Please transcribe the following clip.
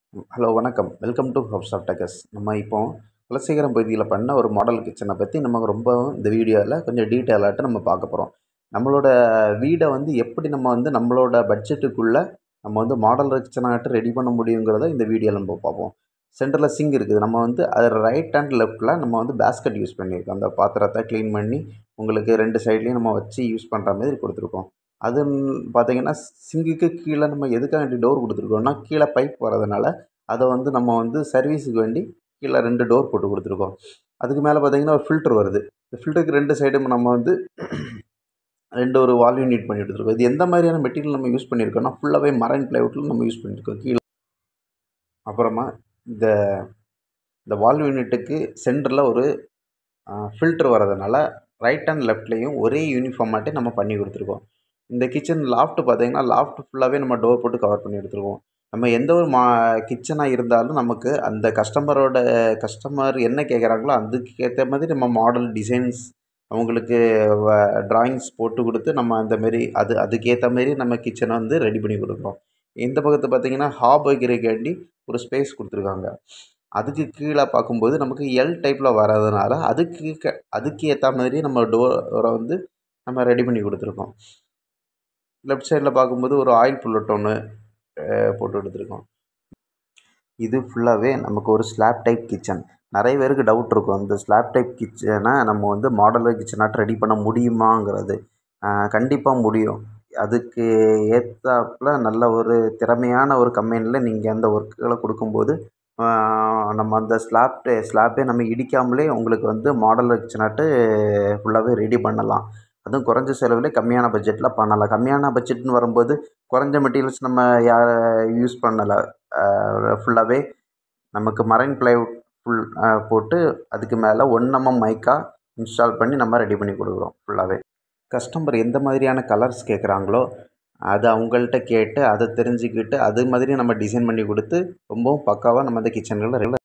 hello வணக்கம் welcome to house of ducks நம்ம இப்போ குலசேகரம் பகுதியில் பண்ண ஒரு மாடல் கிச்சனை பற்றி நம்ம ரொம்ப இந்த வீடியோவில் கொஞ்சம் டீட்டெயிலாட்டு நம்ம பார்க்க போகிறோம் நம்மளோட வீடை வந்து எப்படி நம்ம வந்து நம்மளோட பட்ஜெட்டுக்குள்ளே நம்ம வந்து மாடல் கிச்சனாகட்டும் ரெடி பண்ண முடியுங்கிறத இந்த வீடியோவில் நம்ம பார்ப்போம் சென்டரில் சிங்க் இருக்குது நம்ம வந்து அது ரைட் அண்ட் லெஃப்ட்டில் நம்ம வந்து பேஸ்கெட் யூஸ் பண்ணியிருக்கோம் அந்த பாத்திரத்தை க்ளீன் பண்ணி உங்களுக்கு ரெண்டு சைட்லேயும் நம்ம வச்சு யூஸ் பண்ணுற மாதிரி கொடுத்துருக்கோம் அது பார்த்தீங்கன்னா சிங்குக்கு கீழே நம்ம எதுக்காக டோர் கொடுத்துருக்கோம்னா கீழே பைப் வரதுனால அதை வந்து நம்ம வந்து சர்வீஸுக்கு வேண்டி கீழே ரெண்டு டோர் போட்டு கொடுத்துருக்கோம் அதுக்கு மேலே பார்த்தீங்கன்னா ஒரு ஃபில்ட்ரு வருது இந்த ஃபில்டருக்கு ரெண்டு சைடும் நம்ம வந்து ரெண்டு ஒரு வால் யூனிட் பண்ணி எடுத்துருக்கோம் இது எந்த மாதிரியான மெட்டீரியல் நம்ம யூஸ் பண்ணியிருக்கோம்னா ஃபுல்லாகவே மரன் ப்ளைவுட்டில் நம்ம யூஸ் பண்ணியிருக்கோம் கீழே அப்புறமா இந்த இந்த வால் யூனிட்டுக்கு சென்டரில் ஒரு ஃபில்ட்ரு வரதுனால ரைட் அண்ட் லெஃப்ட்லேயும் ஒரே யூனிஃபார்மாட்டே நம்ம பண்ணி கொடுத்துருக்கோம் இந்த கிச்சன் லாஃப்ட்டு பார்த்தீங்கன்னா லாஃப்ட் ஃபுல்லாகவே நம்ம டோர் போட்டு கவர் பண்ணி எடுத்துருக்கோம் நம்ம எந்த ஒரு மா கிச்சனாக இருந்தாலும் நமக்கு அந்த கஸ்டமரோட கஸ்டமர் என்ன கேட்குறாங்களோ அதுக்கு ஏற்ற மாதிரி நம்ம மாடல் டிசைன்ஸ் அவங்களுக்கு ட்ராயிங்ஸ் போட்டு கொடுத்து நம்ம அந்த மாரி அது அதுக்கேற்ற மாரி நம்ம கிச்சனை வந்து ரெடி பண்ணி கொடுக்குறோம் இந்த பக்கத்து பார்த்திங்கன்னா ஹாப் வைக்கிறதுக்காண்டி ஒரு ஸ்பேஸ் கொடுத்துருக்காங்க அதுக்கு கீழே பார்க்கும்போது நமக்கு எல் டைப்பில் வர்றதுனால அதுக்கு க அதுக்கு ஏற்ற மாதிரி நம்ம டோரை வந்து நம்ம ரெடி பண்ணி கொடுத்துருக்கோம் லெஃப்ட் சைடில் பார்க்கும்போது ஒரு ஆயில் புல்லட் ஒன்று போட்டு எடுத்துருக்கோம் இது ஃபுல்லாகவே நமக்கு ஒரு ஸ்லாப் டைப் கிச்சன் நிறைய பேருக்கு டவுட் இருக்கும் இந்த ஸ்லாப் டைப் கிச்சனை நம்ம வந்து மாடலர் கிச்சனாட்டு ரெடி பண்ண முடியுமாங்கிறது கண்டிப்பாக முடியும் அதுக்கு ஏற்றாப்புல நல்ல ஒரு திறமையான ஒரு கம்பெனியில் நீங்கள் அந்த ஒர்க்குகளை கொடுக்கும்போது நம்ம அந்த ஸ்லாப் ஸ்லாப்பே நம்ம இடிக்காமலே உங்களுக்கு வந்து மாடலர் கிச்சனாட்டு ஃபுல்லாகவே ரெடி பண்ணலாம் அதுவும் குறைஞ்ச செலவில் கம்மியான பட்ஜெட்டில் பண்ணலாம் கம்மியான பட்ஜெட்னு வரும்போது குறைஞ்ச மெட்டீரியல்ஸ் நம்ம யா யூஸ் பண்ணலை ஃபுல்லாகவே நமக்கு மரைன் ப்ளைவுட் ஃபுல் போட்டு அதுக்கு மேலே ஒன் எம்எம் மைக்கா இன்ஸ்டால் பண்ணி நம்ம ரெடி பண்ணி கொடுக்குறோம் ஃபுல்லாகவே கஸ்டமர் எந்த மாதிரியான கலர்ஸ் கேட்குறாங்களோ அதை அவங்கள்ட்ட கேட்டு அதை தெரிஞ்சுக்கிட்டு அது மாதிரி நம்ம டிசைன் பண்ணி கொடுத்து ரொம்பவும் பக்காவாக நம்ம இந்த கிச்சன்களில்